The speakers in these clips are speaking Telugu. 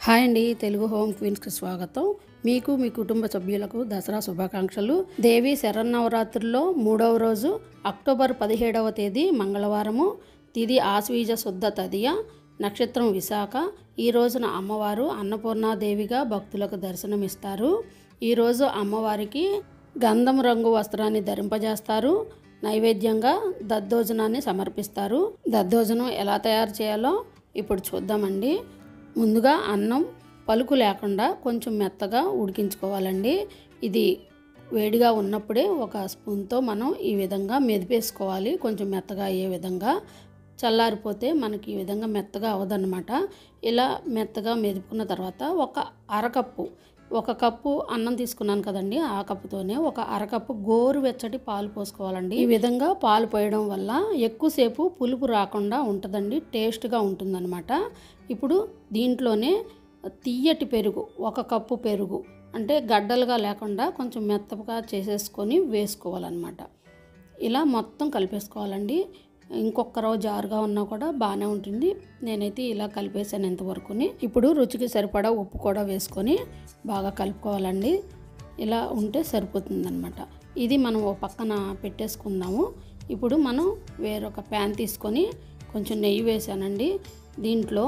హాయ్ అండి తెలుగు హోమ్ క్వీన్స్కి స్వాగతం మీకు మీ కుటుంబ సభ్యులకు దసరా శుభాకాంక్షలు దేవి శరన్నవరాత్రుల్లో మూడవ రోజు అక్టోబర్ పదిహేడవ తేదీ మంగళవారము తిది ఆశ్వీజ శుద్ధ తదియ నక్షత్రం విశాఖ ఈ రోజున అమ్మవారు అన్నపూర్ణాదేవిగా భక్తులకు దర్శనమిస్తారు ఈరోజు అమ్మవారికి గంధం రంగు వస్త్రాన్ని ధరింపజేస్తారు నైవేద్యంగా దద్దోజనాన్ని సమర్పిస్తారు దద్దోజనం ఎలా తయారు చేయాలో ఇప్పుడు చూద్దామండి ముందుగా అన్నం పలుకు లేకుండా కొంచెం మెత్తగా ఉడికించుకోవాలండి ఇది వేడిగా ఉన్నప్పుడే ఒక స్పూన్తో మనం ఈ విధంగా మెదిపేసుకోవాలి కొంచెం మెత్తగా అయ్యే విధంగా చల్లారిపోతే మనకి ఈ విధంగా మెత్తగా అవ్వదన్నమాట ఇలా మెత్తగా మెదుపుకున్న తర్వాత ఒక అరకప్పు ఒక కప్పు అన్నం తీసుకున్నాను కదండి ఆ కప్పుతోనే ఒక అరకప్పు గోరువెచ్చటి పాలు పోసుకోవాలండి ఈ విధంగా పాలు పోయడం వల్ల ఎక్కువసేపు పులుపు రాకుండా ఉంటుందండి టేస్ట్గా ఉంటుందన్నమాట ఇప్పుడు దీంట్లోనే తీయటి పెరుగు ఒక కప్పు పెరుగు అంటే గడ్డలుగా లేకుండా కొంచెం మెత్తగా చేసేసుకొని వేసుకోవాలన్నమాట ఇలా మొత్తం కలిపేసుకోవాలండి ఇంకొక రోజు జారుగా ఉన్నా కూడా బాగానే ఉంటుంది నేనైతే ఇలా కలిపేసాను ఇంతవరకుని ఇప్పుడు రుచికి సరిపడా ఉప్పు కూడా వేసుకొని బాగా కలుపుకోవాలండి ఇలా ఉంటే సరిపోతుందన్నమాట ఇది మనం ఓ పక్కన పెట్టేసుకుందాము ఇప్పుడు మనం వేరొక ప్యాన్ తీసుకొని కొంచెం నెయ్యి వేసానండి దీంట్లో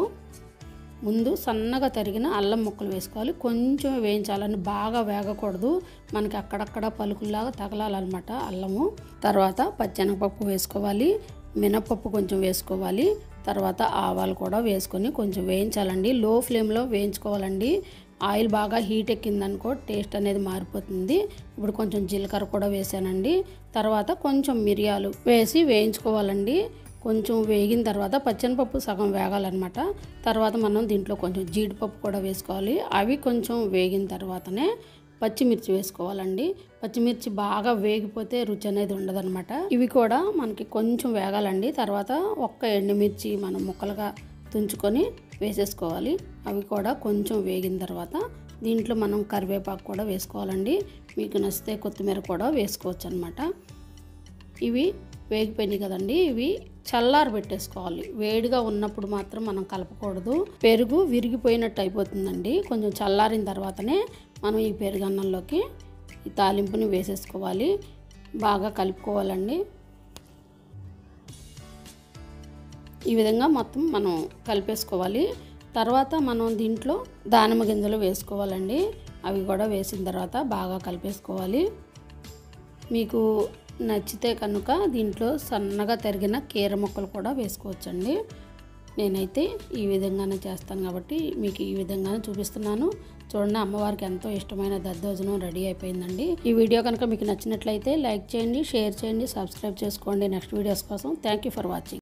ముందు సన్నగా తరిగిన అల్లం ముక్కలు వేసుకోవాలి కొంచెం వేయించాలని బాగా వేగకూడదు మనకి అక్కడక్కడ పలుకుల్లాగా తగలాలన్నమాట అల్లము తర్వాత పచ్చెనగపప్పు వేసుకోవాలి మినపప్పు కొంచెం వేసుకోవాలి తర్వాత ఆవాలు కూడా వేసుకొని కొంచెం వేయించాలండి లో ఫ్లేమ్లో వేయించుకోవాలండి ఆయిల్ బాగా హీట్ ఎక్కిందనుకో టేస్ట్ అనేది మారిపోతుంది ఇప్పుడు కొంచెం జీలకర్ర కూడా వేసానండి తర్వాత కొంచెం మిరియాలు వేసి వేయించుకోవాలండి కొంచెం వేగిన తర్వాత పచ్చనిపప్పు సగం వేగాలన్నమాట తర్వాత మనం దీంట్లో కొంచెం జీడిపప్పు కూడా వేసుకోవాలి అవి కొంచెం వేగిన తర్వాతనే పచ్చిమిర్చి వేసుకోవాలండి పచ్చిమిర్చి బాగా వేగిపోతే రుచి అనేది ఉండదన్నమాట ఇవి కూడా మనకి కొంచెం వేగాలండి తర్వాత ఒక్క ఎండుమిర్చి మనం ముక్కలుగా తుంచుకొని వేసేసుకోవాలి అవి కూడా కొంచెం వేగిన తర్వాత దీంట్లో మనం కరివేపాకు కూడా వేసుకోవాలండి మీకు నచ్చితే కొత్తిమీర కూడా వేసుకోవచ్చు అనమాట ఇవి వేగిపోయినాయి కదండి ఇవి చల్లారి పెట్టేసుకోవాలి వేడిగా ఉన్నప్పుడు మాత్రం మనం కలపకూడదు పెరుగు విరిగిపోయినట్టు అయిపోతుందండి కొంచెం చల్లారిన తర్వాతనే మనం ఈ పెరుగు అన్నంలోకి ఈ తాలింపుని వేసేసుకోవాలి బాగా కలుపుకోవాలండి ఈ విధంగా మొత్తం మనం కలిపేసుకోవాలి తర్వాత మనం దీంట్లో దానిమ్మ గింజలు వేసుకోవాలండి అవి కూడా వేసిన తర్వాత బాగా కలిపేసుకోవాలి మీకు నచ్చితే కనుక దీంట్లో సన్నగా తరిగిన కీర ముక్కలు కూడా వేసుకోవచ్చండి నేనైతే ఈ విధంగానే చేస్తాను కాబట్టి మీకు ఈ విధంగానే చూపిస్తున్నాను చూడండి అమ్మవారికి ఎంతో ఇష్టమైన దద్దోజనం రెడీ అయిపోయిందండి ఈ వీడియో కనుక మీకు నచ్చినట్లయితే లైక్ చేయండి షేర్ చేయండి సబ్స్క్రైబ్ చేసుకోండి నెక్స్ట్ వీడియోస్ కోసం థ్యాంక్ యూ ఫర్ వాచింగ్